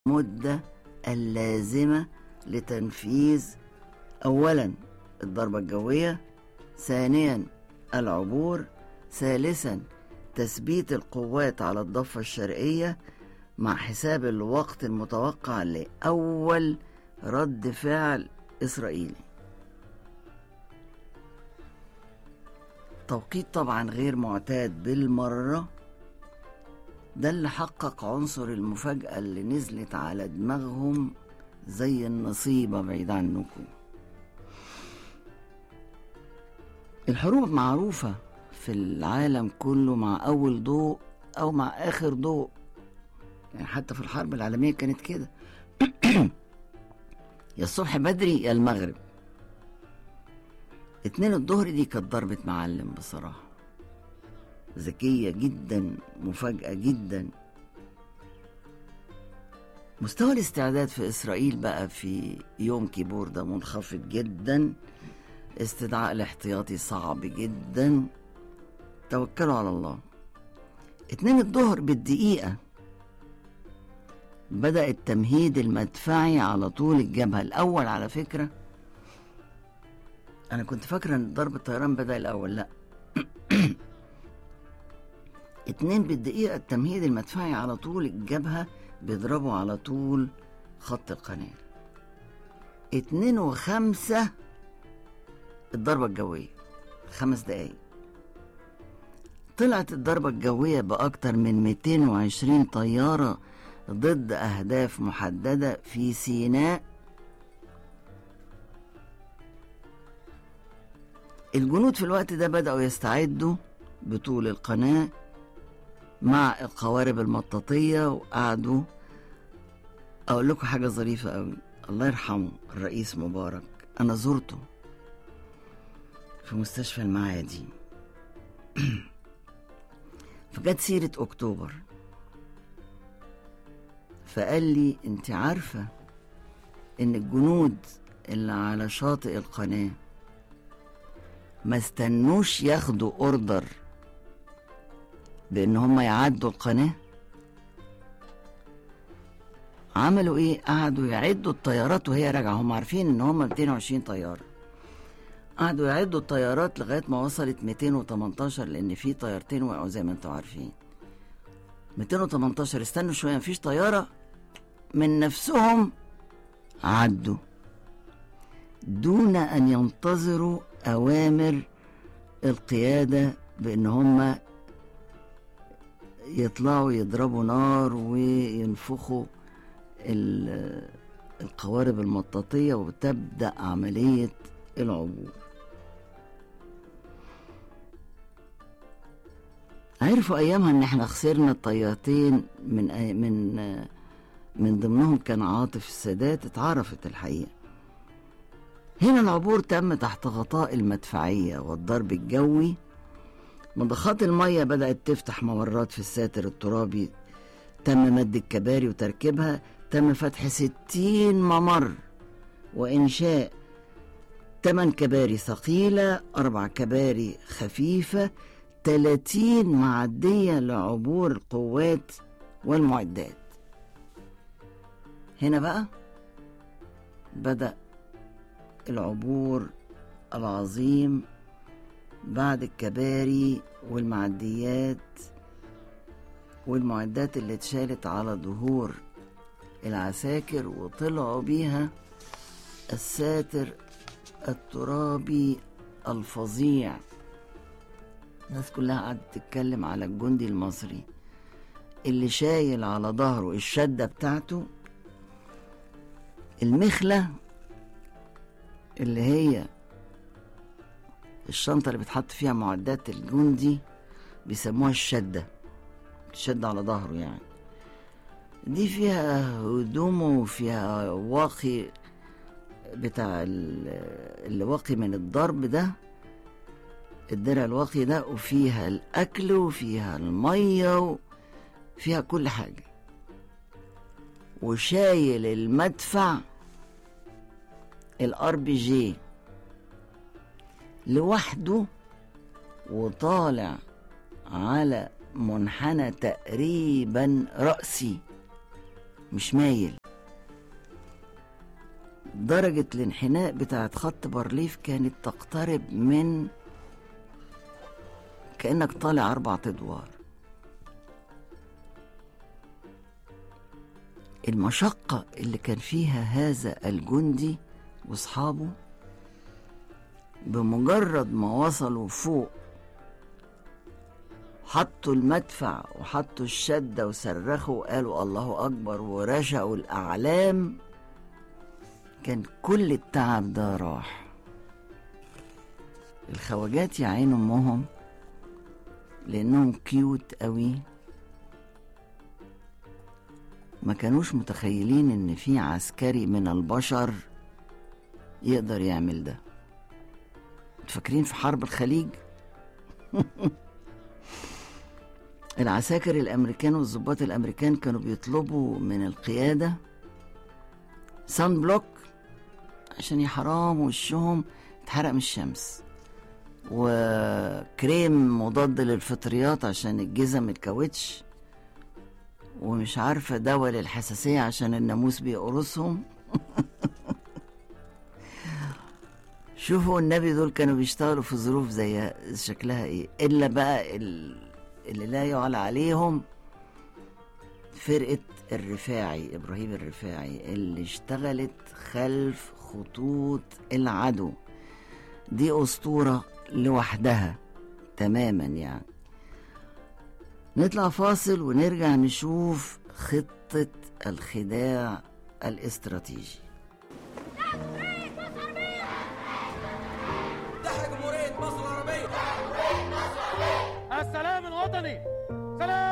المدة اللازمة لتنفيذ أولا الضربة الجوية ثانيا العبور ثالثا تثبيت القوات على الضفة الشرقية مع حساب الوقت المتوقع لأول رد فعل إسرائيلي توقيت طبعا غير معتاد بالمرة ده اللي حقق عنصر المفاجأة اللي نزلت على دماغهم زي النصيبة بعيد عنكم الحروب معروفة في العالم كله مع أول ضوء أو مع آخر ضوء يعني حتى في الحرب العالمية كانت كده يا الصبح بدري يا المغرب اتنين الظهر دي كانت ضربة معلم بصراحة ذكية جدا مفاجأة جدا مستوى الاستعداد في إسرائيل بقى في يوم كيبور ده منخفض جدا استدعاء الاحتياطي صعب جدا توكلوا على الله اتنين الظهر بالدقيقة بدأ التمهيد المدفعي على طول الجبهة الأول على فكرة أنا كنت فاكرة إن ضرب الطيران بدأ الأول لأ اتنين بالدقيقة التمهيد المدفعي على طول الجبهة بيضربوا على طول خط القناة اتنين وخمسة الضربة الجوية خمس دقايق طلعت الضربة الجوية بأكتر من 220 طيارة ضد أهداف محددة في سيناء الجنود في الوقت ده بدأوا يستعدوا بطول القناة مع القوارب المطاطية وقعدوا أقول لكم حاجة ظريفة أوي الله يرحمه الرئيس مبارك أنا زرته في مستشفى المعادي فجت سيرة أكتوبر فقال لي أنت عارفة إن الجنود اللي على شاطئ القناة ما استنوش ياخدوا أوردر بإن هم يعدوا القناة عملوا إيه؟ قعدوا يعدوا الطيارات وهي راجعة هم عارفين إن هم 220 طيارة قعدوا يعدوا الطيارات لغاية ما وصلت 218 لأن في طيارتين وقعوا زي ما انتوا عارفين 218 استنوا شوية مفيش طيارة من نفسهم عدوا دون أن ينتظروا أوامر القيادة بأن هم يطلعوا يضربوا نار وينفخوا القوارب المطاطية وتبدأ عملية العبور عرفوا أيامها إن إحنا خسرنا الطيارتين من من من ضمنهم كان عاطف السادات اتعرفت الحقيقة هنا العبور تم تحت غطاء المدفعية والضرب الجوي مضخات المية بدأت تفتح ممرات في الساتر الترابي تم مد الكباري وتركيبها تم فتح ستين ممر وإنشاء تمن كباري ثقيلة أربع كباري خفيفة تلاتين معدية لعبور القوات والمعدات هنا بقى بدأ العبور العظيم بعد الكباري والمعديات والمعدات اللي اتشالت على ظهور العساكر وطلعوا بيها الساتر الترابي الفظيع الناس كلها قعدت تتكلم على الجندي المصري اللي شايل على ظهره الشدة بتاعته المخلة اللي هي الشنطة اللي بتحط فيها معدات الجندي بيسموها الشدة الشدة على ظهره يعني دي فيها هدومه وفيها واقي بتاع اللي واقي من الضرب ده الدرع الواقي ده وفيها الأكل وفيها المية وفيها كل حاجة وشايل المدفع الار بي جي لوحده وطالع على منحنى تقريبا رأسي مش مايل درجة الانحناء بتاعت خط بارليف كانت تقترب من كأنك طالع أربع أدوار المشقة اللي كان فيها هذا الجندي واصحابه بمجرد ما وصلوا فوق حطوا المدفع وحطوا الشدة وصرخوا وقالوا الله أكبر ورشقوا الأعلام كان كل التعب ده راح الخواجات يا عين أمهم لأنهم كيوت قوي ما كانوش متخيلين إن في عسكري من البشر يقدر يعمل ده فاكرين في حرب الخليج العساكر الامريكان والظباط الامريكان كانوا بيطلبوا من القياده سان بلوك عشان يحرموا وشهم اتحرق من الشمس وكريم مضاد للفطريات عشان الجزم الكاوتش ومش عارفة دواء للحساسية عشان الناموس بيقرصهم شوفوا النبي دول كانوا بيشتغلوا في ظروف زي شكلها ايه الا بقى ال- اللي لا يعلى عليهم فرقة الرفاعي إبراهيم الرفاعي اللي اشتغلت خلف خطوط العدو دي أسطورة لوحدها تماما يعني نطلع فاصل ونرجع نشوف خطة الخداع الاستراتيجي تحيا جمهورية مصر العربية السلام الوطني سلام